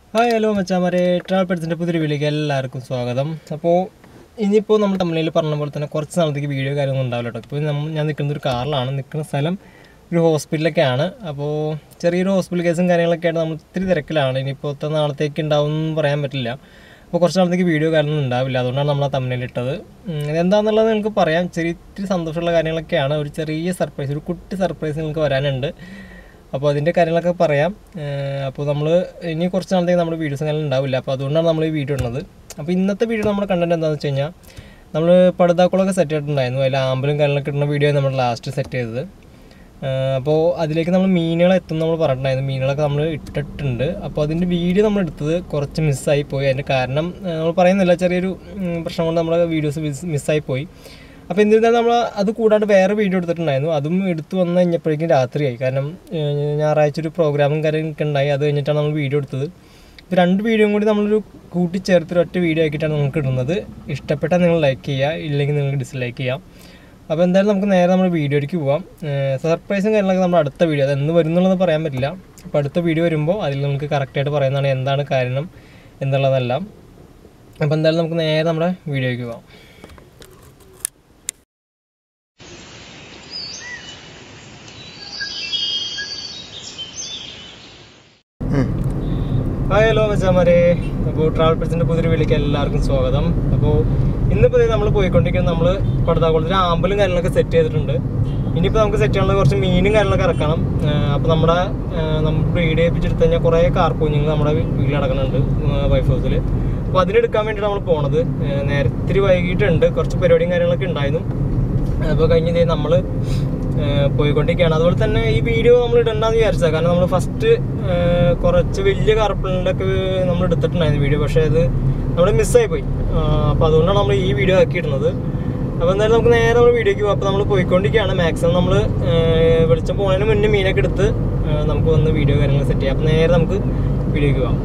Hi hello മച്ചാമാരെ travel പെഡ്സിൻ്റെ പുതിയൊരു വീഡിയോക്ക് എല്ലാവർക്കും സ്വാഗതം അപ്പോൾ ഇനിയിപ്പോൾ നമ്മൾ തമിഴിൽ പറഞ്ഞ പോലെ തന്നെ കുറച്ച് നാളത്തേക്ക് വീഡിയോ കാര്യമൊന്നും ഉണ്ടാവില്ല കേട്ടോ ഇപ്പോൾ നമ്മ ഞാൻ നിൽക്കുന്ന ഒരു കാറിലാണ് നിൽക്കുന്ന സ്ഥലം ഒരു ഹോസ്പിറ്റലൊക്കെയാണ് അപ്പോൾ ചെറിയൊരു ഹോസ്പിറ്റൽ കേസും കാര്യങ്ങളൊക്കെ ആയിട്ട് നമ്മൾ ഇത്തിരി തിരക്കിലാണ് ഇനിയിപ്പോൾ ഒത്ത നാളത്തേക്ക് ഉണ്ടാവും എന്ന് പറയാൻ പറ്റില്ല അപ്പോൾ കുറച്ച് നാളത്തേക്ക് വീഡിയോ കാര്യമൊന്നും ഉണ്ടാവില്ല അതുകൊണ്ടാണ് നമ്മൾ ആ തമ്മിലിട്ടത് എന്താണെന്നുള്ളത് നിങ്ങൾക്ക് പറയാം ചെറിയ ഇത്തിരി സന്തോഷമുള്ള കാര്യങ്ങളൊക്കെയാണ് ഒരു ചെറിയ സർപ്രൈസ് ഒരു കുട്ടി സർപ്രൈസ് നിങ്ങൾക്ക് വരാനുണ്ട് അപ്പോൾ അതിൻ്റെ കാര്യങ്ങളൊക്കെ പറയാം ഏഹ് അപ്പോൾ നമ്മൾ ഇനി കുറച്ച് നാളത്തേക്ക് നമ്മുടെ വീഡിയോസ് അങ്ങനെ ഉണ്ടാവില്ല അപ്പോൾ അതുകൊണ്ടാണ് നമ്മൾ ഈ വീഡിയോ ഇടുന്നത് അപ്പോൾ ഇന്നത്തെ വീഡിയോ നമ്മുടെ കണ്ടന്റ് എന്താണെന്ന് വെച്ച് കഴിഞ്ഞാൽ നമ്മൾ പടുതാക്കുളമൊക്കെ സെറ്റ് ചെയ്തിട്ടുണ്ടായിരുന്നു അതിൽ ആമ്പലും കാര്യങ്ങളൊക്കെ ഇടുന്ന വീഡിയോ നമ്മൾ ലാസ്റ്റ് സെറ്റ് ചെയ്തത് ഏഹ് അപ്പോൾ അതിലേക്ക് നമ്മൾ മീനുകൾ എത്തും നമ്മൾ പറഞ്ഞിട്ടുണ്ടായിരുന്നു മീനുകളൊക്കെ നമ്മൾ ഇട്ടിട്ടുണ്ട് അപ്പോൾ അതിൻ്റെ വീഡിയോ നമ്മൾ എടുത്തത് കുറച്ച് മിസ്സായി പോയി അതിൻ്റെ കാരണം ഏഹ് നമ്മൾ പറയുന്നില്ല ചെറിയൊരു ഉം, പ്രശ്നം കൊണ്ട് നമ്മുടെ വീഡിയോസ് മിസ്സായി പോയി അപ്പോൾ എന്നിരുന്നാലും നമ്മൾ അത് കൂടാണ്ട് വേറെ വീഡിയോ എടുത്തിട്ടുണ്ടായിരുന്നു അതും എടുത്തു വന്ന് കഴിഞ്ഞപ്പോഴേക്കും രാത്രിയായി കാരണം ഏഹ്, ഞായറാഴ്ച ഒരു പ്രോഗ്രാമും കാര്യങ്ങളൊക്കെ ഉണ്ടായി അത് കഴിഞ്ഞിട്ടാണ് നമ്മൾ വീഡിയോ എടുത്തത് ഇത് രണ്ട് വീഡിയോയും കൂടി നമ്മളൊരു കൂട്ടിച്ചേർത്ത് ഒരു ഒറ്റ വീഡിയോ ആക്കിയിട്ടാണ് നമുക്ക് ഇടുന്നത് ഇഷ്ടപ്പെട്ടാൽ നിങ്ങൾ ലൈക്ക് ചെയ്യുക ഇല്ലെങ്കിൽ നിങ്ങൾക്ക് ഡിസ്ലൈക്ക് ചെയ്യാം അപ്പോൾ എന്തായാലും നമുക്ക് നേരെ നമ്മൾ വീഡിയോയിലേക്ക് പോവാം സർപ്രൈസും കാര്യങ്ങളൊക്കെ നമ്മൾ അടുത്ത വീഡിയോ അത് എന്ന് വരുന്നുള്ളത് പറയാൻ പറ്റില്ല അപ്പോൾ അടുത്ത വീഡിയോ വരുമ്പോൾ അതിൽ നമുക്ക് കറക്റ്റായിട്ട് പറയുന്നതാണ് എന്താണ് കാരണം എന്നുള്ളതെല്ലാം അപ്പോൾ എന്തായാലും നമുക്ക് നേരെ നമ്മുടെ വീഡിയോയ്ക്ക് പോവാം ഹായ് ഹലോ മച്ചാമാരെ അപ്പോൾ ട്രാവൽ പെഡ്സിൻ്റെ പുതിയൊരു വീട്ടിലേക്ക് എല്ലാവർക്കും സ്വാഗതം അപ്പോൾ ഇന്നിപ്പോൾ നമ്മൾ പോയിക്കൊണ്ടിരിക്കുന്നത് നമ്മൾ പടുതാകുളത്തിൽ ആമ്പലും കാര്യങ്ങളൊക്കെ സെറ്റ് ചെയ്തിട്ടുണ്ട് ഇനിയിപ്പോൾ നമുക്ക് സെറ്റ് ചെയ്യാനുള്ള കുറച്ച് മീനും കാര്യങ്ങളൊക്കെ ഇറക്കണം അപ്പോൾ നമ്മുടെ നമ്മൾ ബ്രീഡ് ചെയ്യിപ്പിച്ചെടുത്ത് കഴിഞ്ഞാൽ കുറേ കാർപ്പൂഞ്ഞുങ്ങൾ നമ്മുടെ വീട്ടിൽ നടക്കുന്നുണ്ട് വൈഫ് ഹൗസിൽ അപ്പോൾ അതിനെടുക്കാൻ വേണ്ടിയിട്ട് നമ്മൾ പോണത് ഏഹ് നേരെ ഇത്തിരി വൈകിട്ടുണ്ട് കുറച്ച് പരിപാടിയും കാര്യങ്ങളൊക്കെ ഉണ്ടായിരുന്നു അപ്പോൾ കഴിഞ്ഞ നമ്മൾ പോയിക്കൊണ്ടിരിക്കുകയാണ് അതുപോലെ തന്നെ ഈ വീഡിയോ നമ്മൾ ഇടണ്ടെന്ന് വിചാരിച്ചത് കാരണം നമ്മൾ ഫസ്റ്റ് കുറച്ച് വലിയ കാർപ്പിളിൻ്റെ ഒക്കെ നമ്മൾ എടുത്തിട്ടുണ്ടായിരുന്നു വീഡിയോ പക്ഷേ അത് നമ്മൾ മിസ്സായി പോയി അപ്പോൾ അതുകൊണ്ടാണ് നമ്മൾ ഈ വീഡിയോ ആക്കിയിടുന്നത് അപ്പോൾ എന്തായാലും നമുക്ക് നേരെ നമ്മൾ വീഡിയോക്ക് പോകും അപ്പോൾ നമ്മൾ പോയിക്കൊണ്ടിരിക്കുകയാണ് മാക്സിമം നമ്മൾ വെളിച്ചം പോകുന്നതിന് മുന്നേ മീനൊക്കെ എടുത്ത് ആ, നമുക്ക് വന്ന് വീഡിയോ കാര്യങ്ങൾ സെറ്റ് ചെയ്യാം അപ്പോൾ നേരെ നമുക്ക് വീഡിയോക്ക് പോകാം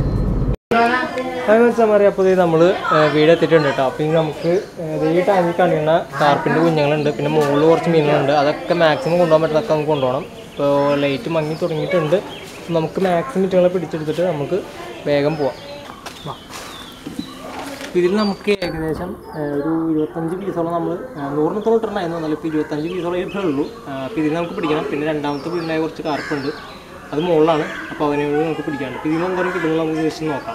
ഹായ് മനസ്സിലായി അപ്പോൾ ഇത് നമ്മൾ വീട് എത്തിയിട്ടുണ്ട് കേട്ടോ അപ്പോൾ ഇനി നമുക്ക് ഏഹ്, ഈ ടാങ്കിൽ കാണിക്കുന്ന കാർപ്പിൻ്റെ കുഞ്ഞുങ്ങളുണ്ട് പിന്നെ മുകളിൽ കുറച്ച് മീനുകളുണ്ട് അതൊക്കെ മാക്സിമം കൊണ്ടുപോകാൻ പറ്റുന്നതൊക്കെ നമുക്ക് കൊണ്ടുപോകണം ഇപ്പോൾ ലൈറ്റ് മങ്ങി തുടങ്ങിയിട്ടുണ്ട് അപ്പോൾ നമുക്ക് മാക്സിമം ഇറ്റുകളെ പിടിച്ചെടുത്തിട്ട് നമുക്ക് വേഗം പോവാം വാ. ഇതിൽ നമുക്ക് ഏകദേശം ഏഹ്, ഒരു ഇരുപത്തഞ്ച് പീസോളം നമ്മൾ നൂറിനത്തോളം ഇട്ടിട്ടുണ്ടായിരുന്നു എന്നാലും ഇപ്പോൾ ഇരുപത്തഞ്ച് പീസോളം ഇട്ടേ ഉള്ളൂ അപ്പോൾ ഇതിൽ നമുക്ക് പിടിക്കണം പിന്നെ രണ്ടാമത്തെ വീടിനായ കുറച്ച് കാർപ്പുണ്ട് അത് മുകളിലാണ് അപ്പോൾ അതിനോട് നമുക്ക് പിടിക്കാനുണ്ട് അപ്പോൾ ഇതിൽ നമുക്ക് കിട്ടുന്നത് നമുക്ക് ജസ്റ്റ് നോക്കാം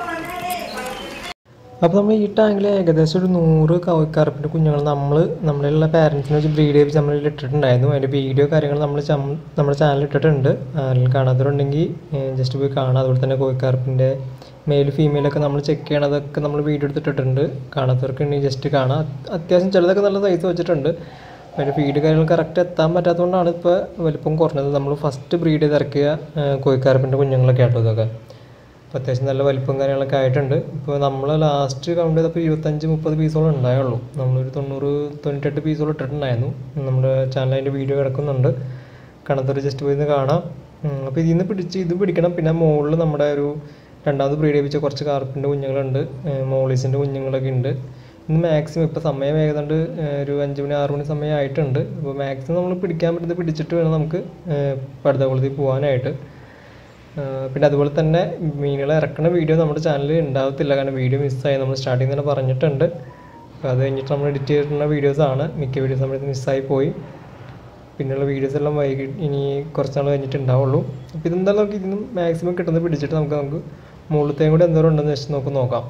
അപ്പോൾ നമ്മൾ ഈ ടാങ്കിൽ ഏകദേശം ഒരു നൂറ് കറുപ്പിൻ്റെ കുഞ്ഞുങ്ങൾ നമ്മൾ നമ്മളിലുള്ള പാരൻസിനെ വെച്ച് ബ്രീഡ് ചെയ്ത് നമ്മളിൽ ഇട്ടിട്ടുണ്ടായിരുന്നു അതിൻ്റെ വീഡിയോ കാര്യങ്ങൾ നമ്മൾ ചം- നമ്മുടെ ചാനലിൽ ഇട്ടിട്ടുണ്ട് അതിൽ കാണാത്തവരുണ്ടെങ്കിൽ ജസ്റ്റ് പോയി കാണാം അതുപോലെ തന്നെ കോഴിക്കാർപ്പിൻ്റെ മെയിൽ ഫീമെയിലൊക്കെ നമ്മൾ ചെക്ക് ചെയ്യണതൊക്കെ നമ്മൾ വീഡിയോ എടുത്തിട്ടിട്ടുണ്ട് കാണാത്തവർക്ക് ഉണ്ടെങ്കിൽ ജസ്റ്റ് കാണാം അത് അത്യാവശ്യം ചിലതൊക്കെ നല്ല സൈസ് വെച്ചിട്ടുണ്ട് അതിൻ്റെ ഫീഡ് കാര്യങ്ങൾ കറക്റ്റ് എത്താൻ പറ്റാത്തതുകൊണ്ടാണ് ഇപ്പോൾ വലിപ്പം കുറഞ്ഞത് നമ്മൾ ഫസ്റ്റ് ബ്രീഡ് ചെയ്ത് ഇറക്കിയ കോഴിക്കാർപ്പിൻ്റെ കുഞ്ഞുങ്ങളൊക്കെ ആട്ടോ ഇതൊക്കെ അപ്പോൾ അത്യാവശ്യം നല്ല വലിപ്പം കാര്യങ്ങളൊക്കെ ആയിട്ടുണ്ട് ഇപ്പോൾ നമ്മൾ ലാസ്റ്റ് കൗണ്ട് ചെയ്തപ്പോൾ ഇരുപത്തഞ്ച് മുപ്പത് പീസോളം ഉണ്ടായുള്ളൂ നമ്മളൊരു തൊണ്ണൂറ് തൊണ്ണൂറ്റെട്ട് പീസോളം ഇട്ടിട്ടുണ്ടായിരുന്നു നമ്മുടെ ചാനൽ അതിൻ്റെ വീഡിയോ കിടക്കുന്നുണ്ട് കണത്തൊരു ജസ്റ്റ് പോയി ഒന്ന് കാണാം ഉം, അപ്പോൾ ഇതിൽ നിന്ന് പിടിച്ച് ഇത് പിടിക്കണം പിന്നെ മുകളിൽ നമ്മുടെ ഒരു രണ്ടാമത് ബ്രീഡ് ചെയ്യിപ്പിച്ച കുറച്ച് കാർപ്പിൻ്റെ കുഞ്ഞുങ്ങളുണ്ട് മോളീസിൻ്റെ കുഞ്ഞുങ്ങളൊക്കെ ഉണ്ട് ഇന്ന് മാക്സിമം ഇപ്പോൾ സമയം ഏതാണ്ട് ഏഹ്, ഒരു അഞ്ച് മണി ആറ് മണി സമയം ആയിട്ടുണ്ട് അപ്പോൾ മാക്സിമം നമ്മൾ പിടിക്കാൻ പറ്റുന്നത് പിടിച്ചിട്ട് വേണം നമുക്ക് പടുതകുളത്തിൽ പോകാനായിട്ട് ആ, പിന്നെ അതുപോലെ തന്നെ മീനുകളെ ഇറക്കുന്ന വീഡിയോ നമ്മുടെ ചാനലിൽ ഉണ്ടാവത്തില്ല കാരണം വീഡിയോ മിസ്സായി നമ്മൾ സ്റ്റാർട്ടിങ് തന്നെ പറഞ്ഞിട്ടുണ്ട് അപ്പോൾ അത് കഴിഞ്ഞിട്ട് നമ്മൾ എഡിറ്റ് ചെയ്തിട്ടുള്ള വീഡിയോസാണ് മിക്ക വീഡിയോസ് നമ്മൾ മിസ്സായി പോയി പിന്നെയുള്ള വീഡിയോസ് എല്ലാം വൈകി ഇനി കുറച്ച് നാൾ കഴിഞ്ഞിട്ട് ഉണ്ടാവുള്ളൂ അപ്പോൾ ഇതെന്തായാലും നമുക്ക് ഇതിനും മാക്സിമം കിട്ടുന്നത് പിടിച്ചിട്ട് നമുക്ക് നമുക്ക് മുകളിലത്തെയും കൂടി എന്തോരം ഉണ്ടെന്ന് വെച്ച് നമുക്ക് നോക്കാം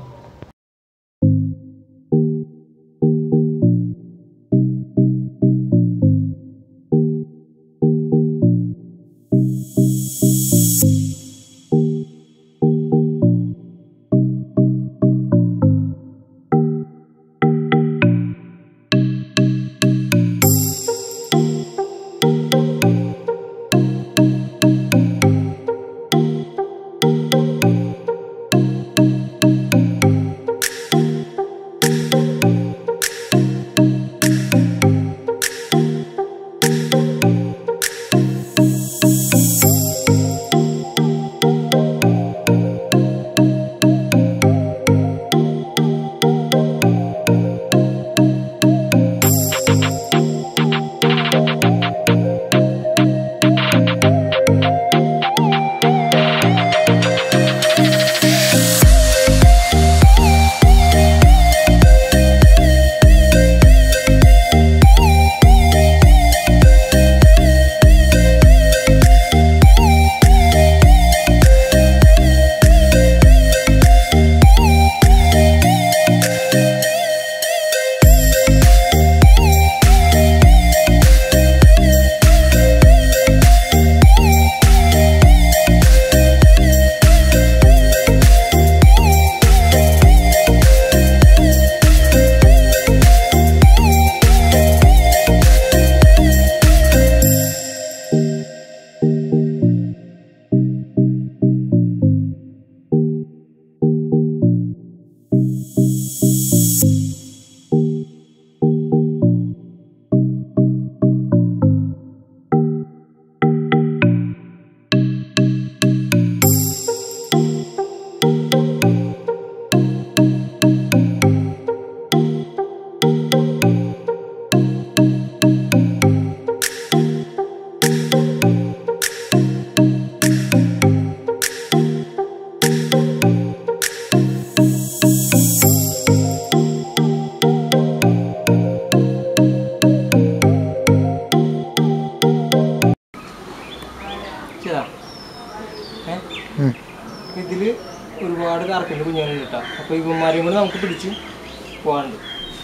ഇതിൽ ഒരുപാട് കറക്കിൻ്റെ കുഞ്ഞുങ്ങളുണ്ട് കേട്ടോ അപ്പോൾ ഇവന്മാരെയും കൂടെ നമുക്ക് പിടിച്ച് പോകാനുണ്ട്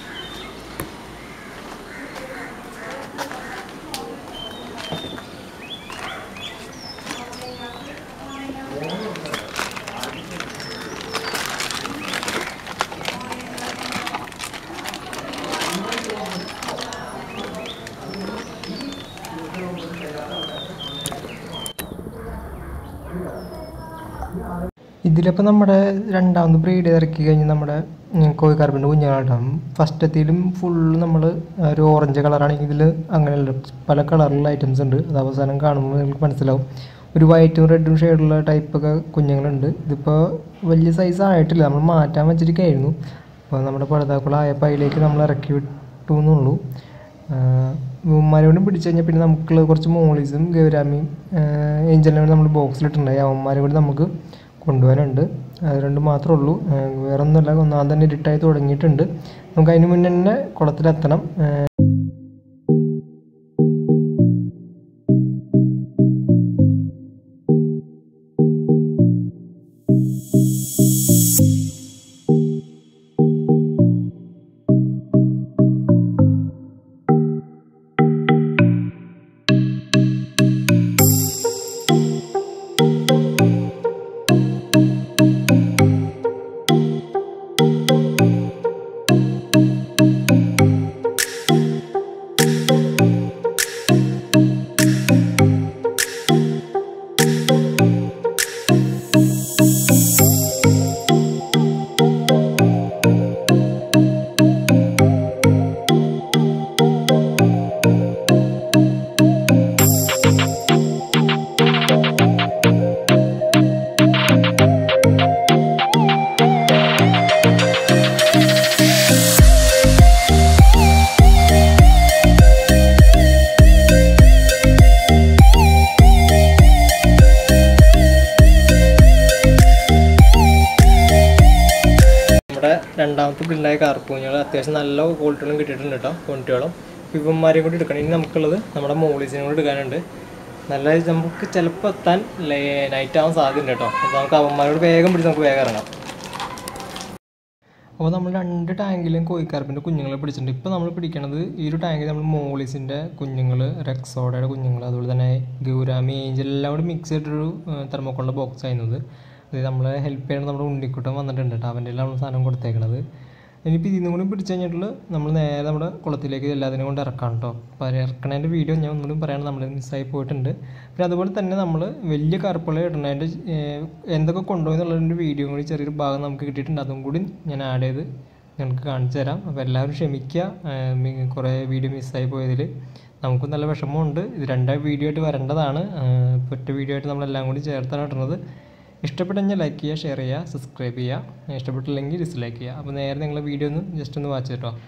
ഇതിലിപ്പോൾ നമ്മുടെ രണ്ടാമത് ബ്രീഡ് ഇറക്കി കഴിഞ്ഞ് നമ്മുടെ ഉം, കോഴിക്കാർപ്പിൻ്റെ കുഞ്ഞുങ്ങളുണ്ടാവും ഫസ്റ്റത്തിലും ഫുള്ള് നമ്മൾ ഒരു ഓറഞ്ച് കളറാണെങ്കിൽ ഇതിൽ അങ്ങനെയല്ല പല കളറിലുള്ള ഐറ്റംസ് ഉണ്ട് അത് അവസാനം കാണുമ്പോൾ നിങ്ങൾക്ക് മനസ്സിലാവും ഒരു വൈറ്റും റെഡും ഷെയ്ഡുള്ള ടൈപ്പൊക്കെ കുഞ്ഞുങ്ങളുണ്ട് ഇതിപ്പോൾ വലിയ സൈസ് ആയിട്ടില്ല നമ്മൾ മാറ്റാൻ വെച്ചിരിക്കുകയായിരുന്നു അപ്പോൾ നമ്മുടെ പഴുതാക്കുളം ആയപ്പോൾ അതിലേക്ക് നമ്മൾ ഇറക്കി വിട്ടു എന്നുള്ളൂ ഉമ്മാരെ പിടിച്ചു കഴിഞ്ഞാൽ പിന്നെ നമുക്കുള്ള കുറച്ച് മോളീസും ഗൗരാമിയും ഏഞ്ചലിനെ നമ്മൾ ബോക്സിലിട്ടുണ്ടായി അവന്മാരെ കൂടി നമുക്ക് കൊണ്ടുപോകാനുണ്ട് അത് രണ്ട് മാത്രമേ ഉള്ളൂ ഏഹ് വേറെ ഒന്നുമില്ല ഒന്നാം തന്നെ ഇരുട്ടായി തുടങ്ങിയിട്ടുണ്ട് നമുക്ക് അതിന് മുന്നേ തന്നെ കുളത്തിലെത്തണം ഏഹ് നമ്മുടെ രണ്ടാമത്തെ ബിൽഡായ കാർപ്പൂഞ്ഞുകൾ അത്യാവശ്യം നല്ല ക്വാളിറ്റികളും കിട്ടിയിട്ടുണ്ട് കേട്ടോ ക്വാണ്ടിറ്റികളും ഇവന്മാരെയും കൂടി എടുക്കണം ഇനി നമുക്കുള്ളത് നമ്മുടെ മോളീസിനും കൂടി എടുക്കാനുണ്ട് നല്ല നമുക്ക് ചിലപ്പോൾ എത്താൻ നൈറ്റ് ആവാൻ സാധ്യതയുണ്ട് കേട്ടോ അപ്പോൾ നമുക്ക് അവന്മാരോട് വേഗം പിടിച്ച് നമുക്ക് വേഗം ഇറങ്ങാം അപ്പോൾ നമ്മൾ രണ്ട് ടാങ്കിലും കോഴിക്കാർപ്പിൻ്റെ കുഞ്ഞുങ്ങളെ പിടിച്ചിട്ടുണ്ട് ഇപ്പോൾ നമ്മൾ പിടിക്കണത് ഈ ഒരു ടാങ്കിൽ നമ്മൾ മോളീസിൻ്റെ കുഞ്ഞുങ്ങൾ റെക്സോഡയുടെ കുഞ്ഞുങ്ങൾ അതുപോലെ തന്നെ ഗൗരാമി ഏഞ്ചൽ എല്ലാം കൂടി മിക്സ് ചെയ്തിട്ടൊരു തെർമോക്കോളിൻ്റെ ബോക്സ് ആയിരുന്നത് അത് നമ്മളെ ഹെൽപ്പ് ചെയ്യണം നമ്മുടെ ഉണ്ണിക്കുട്ടൻ വന്നിട്ടുണ്ട് കേട്ടോ അവൻ്റെ നമ്മൾ സാധനം കൊടുത്തേക്കണത് ഇനിയിപ്പോൾ ഇതിന്നും കൂടി പിടിച്ചു കഴിഞ്ഞിട്ടുള്ള നമ്മൾ നേരെ നമ്മുടെ കുളത്തിലേക്ക് എല്ലാത്തിനും കൊണ്ട് ഇറക്കാം കേട്ടോ അപ്പോൾ ഇറക്കണതിൻ്റെ വീഡിയോ ഞാൻ ഒന്നുകൂടി പറയണം നമ്മൾ മിസ്സായി പോയിട്ടുണ്ട് പിന്നെ അതുപോലെ തന്നെ നമ്മൾ വലിയ കറുപ്പുള്ള ഇടണതിൻ്റെ എന്തൊക്കെ കൊണ്ടുപോയി എന്നുള്ളതിൻ്റെ വീഡിയോ കൂടി ചെറിയൊരു ഭാഗം നമുക്ക് കിട്ടിയിട്ടുണ്ട് അതും കൂടി ഞാൻ ആഡ് ചെയ്ത് ഞങ്ങൾക്ക് കാണിച്ചു തരാം അപ്പോൾ എല്ലാവരും ക്ഷമിക്കുക ഏഹ് മി- കുറേ വീഡിയോ മിസ്സായി പോയതിൽ നമുക്കും നല്ല വിഷമമുണ്ട് ഇത് രണ്ടാം വീഡിയോ ആയിട്ട് വരേണ്ടതാണ് ഏഹ് ഇപ്പോൾ ഒറ്റ വീഡിയോ ആയിട്ട് നമ്മളെല്ലാം കൂടി ചേർത്താണ് ഇടുന്നത് ഇഷ്ടപ്പെട്ടെങ്കിൽ ലൈക്ക് ചെയ്യുക ഷെയർ ചെയ്യുക സബ്സ്ക്രൈബ് ചെയ്യുക ഇഷ്ടപ്പെട്ടില്ലെങ്കിൽ ഡിസ്ലൈക്ക് ചെയ്യുക അപ്പോൾ നേരെ നിങ്ങളെ വീഡിയോ ഒന്ന് ജസ്റ്റ് ഒന്ന് വാച്ച് കേട്ടോ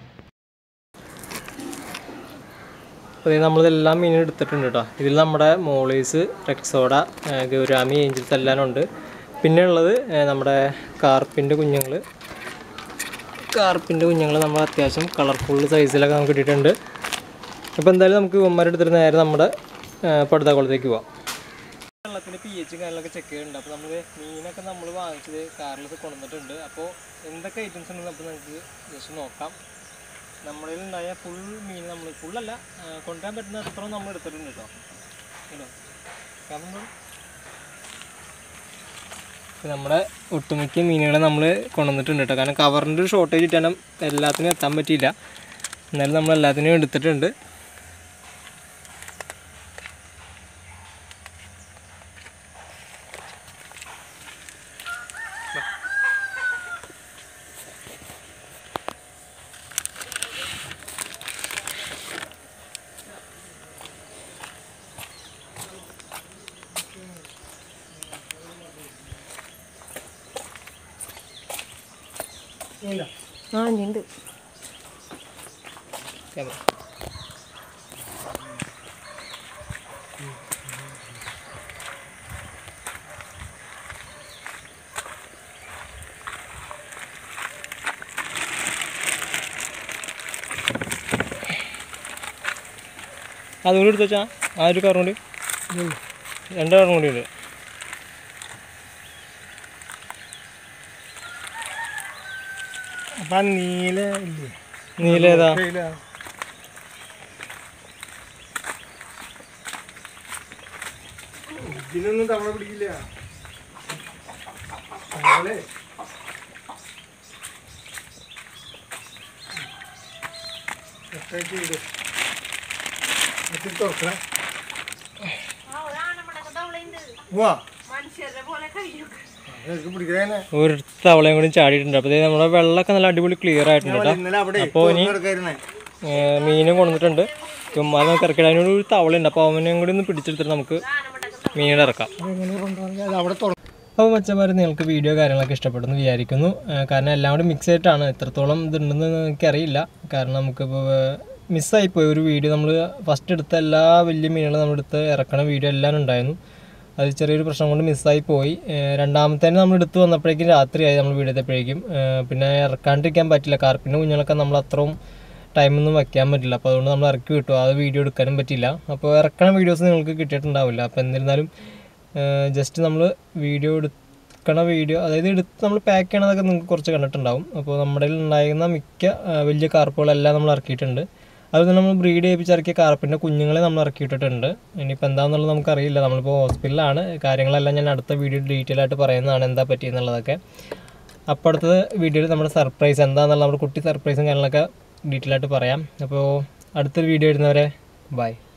അപ്പോൾ ഇത് നമ്മളിതെല്ലാം മീൻ എടുത്തിട്ടുണ്ട് കേട്ടോ ഇതിൽ നമ്മുടെ മോളീസ് റെക്സോഡ ഏഹ് ഗൗരാമി ഏഞ്ചൽസ് എല്ലാം ഉണ്ട് പിന്നെ ഉള്ളത് ഏഹ് നമ്മുടെ കാർപ്പിൻ്റെ കുഞ്ഞുങ്ങൾ കാർപ്പിൻ്റെ കുഞ്ഞുങ്ങൾ നമ്മൾ അത്യാവശ്യം കളർഫുൾ സൈസിലൊക്കെ നമുക്ക് കിട്ടിയിട്ടുണ്ട് അപ്പോൾ എന്തായാലും നമുക്ക് ഇവന്മാരുടെ എടുത്തിട്ട് നേരെ നമ്മുടെ പടുതാക്കുളത്തേക്ക് പോവാം വെള്ളത്തിന് പി എച്ച് കാര്യങ്ങളൊക്കെ ചെക്ക് ചെയ്യുന്നുണ്ട് അപ്പോൾ നമ്മൾ മീനൊക്കെ നമ്മൾ വാങ്ങിച്ചത് കാറിൽ കൊണ്ടുവന്നിട്ടുണ്ട് അപ്പോൾ എന്തൊക്കെ ഐറ്റംസ് ഉണ്ടെന്ന് അപ്പോൾ നമുക്ക് ജസ്റ്റ് നോക്കാം നമ്മളിൽ ഉണ്ടായ ഫുൾ മീൻ നമ്മൾ ഫുള്ളല്ല കൊണ്ടുവരാൻ പറ്റുന്ന അത്രയും നമ്മൾ എടുത്തിട്ടുണ്ട് കേട്ടോ കേട്ടോ കാരണം ഇപ്പൊ നമ്മുടെ ഒട്ടുമിക്ക മീനുകളെ നമ്മൾ കൊണ്ടുവന്നിട്ടുണ്ട് കേട്ടോ കാരണം കവറിൻ്റെ ഒരു ഷോർട്ടേജ് ഇട്ടാലും എല്ലാത്തിനും എത്താൻ പറ്റിയില്ല എന്നാലും നമ്മൾ എല്ലാത്തിനും എടുത്തിട്ടുണ്ട് ആ ഉണ്ട് ക്യാമറ അതുകൂടി എടുത്ത് വെച്ചാ ആ ഒരു കറും കൂടി രണ്ട് കറും കൂടി ഉണ്ട് അപ്പം ആ നീല ഇല്ലേ നീലേതാ ഇതിലാ. ഇതിനൊന്നും തവണ പിടിക്കില്ല തവളെ. ഒറ്റയ്ക്ക് ഇട്. എന്നിട്ട് തുറക്കണേ വാ അതൊക്കെ പിടിക്കണേ ഒരു തവളയും കൂടി ചാടിയിട്ടുണ്ട് അപ്പോൾ നമ്മുടെ വെള്ളമൊക്കെ നല്ല അടിപൊളി ക്ലിയർ ആയിട്ടുണ്ട് കേട്ടോ ഇന്നലെ അവിടെ അപ്പോൾ ഇനി കിടക്കായിരുന്നേ ഏർ മീനും കൊണ്ടുവന്നിട്ടുണ്ട് ചുമ്മാ നമുക്ക് ഇറക്കിടാൻ ഒരു തവളയുണ്ട് അപ്പോൾ അവനെയും കൂടി ഒന്ന് പിടിച്ചെടുത്തിട്ട് നമുക്ക് മീനിടെ ഇറക്കാം എങ്ങനെ കൊണ്ടുപോകണമെങ്കിൽ അത് അവിടെ തുറ അപ്പോൾ മച്ചന്മാർ നിങ്ങൾക്ക് വീഡിയോ കാര്യങ്ങളൊക്കെ ഇഷ്ടപ്പെടുന്നു വിചാരിക്കുന്നു ഏർ കാരണം എല്ലാം കൂടി മിക്സ് ആയിട്ടാണ് എത്രത്തോളം ഇതുണ്ടെന്ന് എനിക്കറിയില്ല കാരണം നമുക്കിപ്പോൾ മിസ്സായിപ്പോയി ഒരു വീഡിയോ നമ്മൾ ഫസ്റ്റ് എടുത്ത എല്ലാ വലിയ മീനുകളും നമ്മളെടുത്ത് ഇറക്കണ വീഡിയോ എല്ലാം ഉണ്ടായിരുന്നു അത് ചെറിയൊരു പ്രശ്നം കൊണ്ട് മിസ്സായി പോയി ഏർ രണ്ടാമത്തേന് നമ്മൾ എടുത്ത് വന്നപ്പോഴേക്കും രാത്രിയായി നമ്മൾ വീഡിയോ എത്തിയപ്പോഴേക്കും ഏർ പിന്നെ ഇറക്കാണ്ടിരിക്കാൻ പറ്റില്ല കാർപ്പിൻ്റെ കുഞ്ഞുങ്ങളൊക്കെ നമ്മൾ അത്രയും ടൈമൊന്നും വയ്ക്കാൻ പറ്റില്ല അപ്പോൾ അതുകൊണ്ട് നമ്മൾ ഇറക്കി വിട്ടു അത് വീഡിയോ എടുക്കാനും പറ്റില്ല അപ്പോൾ ഇറക്കണ വീഡിയോസ് നിങ്ങൾക്ക് കിട്ടിയിട്ടുണ്ടാവില്ല അപ്പോൾ എന്നിരുന്നാലും ജസ്റ്റ് നമ്മൾ വീഡിയോ എടുക്കണ വീഡിയോ അതായത് എടുത്ത് നമ്മൾ പാക്ക് ചെയ്യണതൊക്കെ നിങ്ങൾക്ക് കുറച്ച് കണ്ടിട്ടുണ്ടാവും അപ്പോൾ നമ്മുടെ കയ്യിൽ ഉണ്ടായിരുന്ന മിക്ക ആ, വലിയ കാർപ്പുകളെല്ലാം നമ്മൾ ഇറക്കിയിട്ടുണ്ട് അതുപോലെ നമ്മൾ ബ്രീഡ് ചെയ്യിപ്പിച്ച് ഇറക്കിയ കാർപ്പിൻ്റെ കുഞ്ഞുങ്ങളെ നമ്മൾ ഇറക്കിയിട്ടിട്ടുണ്ട് ഇനിയിപ്പോൾ എന്താണെന്നുള്ളത് നമുക്കറിയില്ല നമ്മളിപ്പോൾ ഹോസ്പിറ്റലിലാണ് കാര്യങ്ങളെല്ലാം ഞാൻ അടുത്ത വീഡിയോ ഡീറ്റെയിൽ ആയിട്ട് പറയുന്നതാണ് എന്താ പറ്റിയെന്നുള്ളതൊക്കെ അപ്പോൾ അടുത്തത് വീഡിയോയിൽ നമ്മുടെ സർപ്രൈസ് എന്താണെന്നുള്ള നമ്മുടെ കുട്ടി സർപ്രൈസും കാര്യങ്ങളൊക്കെ ഡീറ്റെയിൽ ആയിട്ട് പറയാം അപ്പോൾ അടുത്തൊരു വീഡിയോ വരുന്നവരെ ബൈ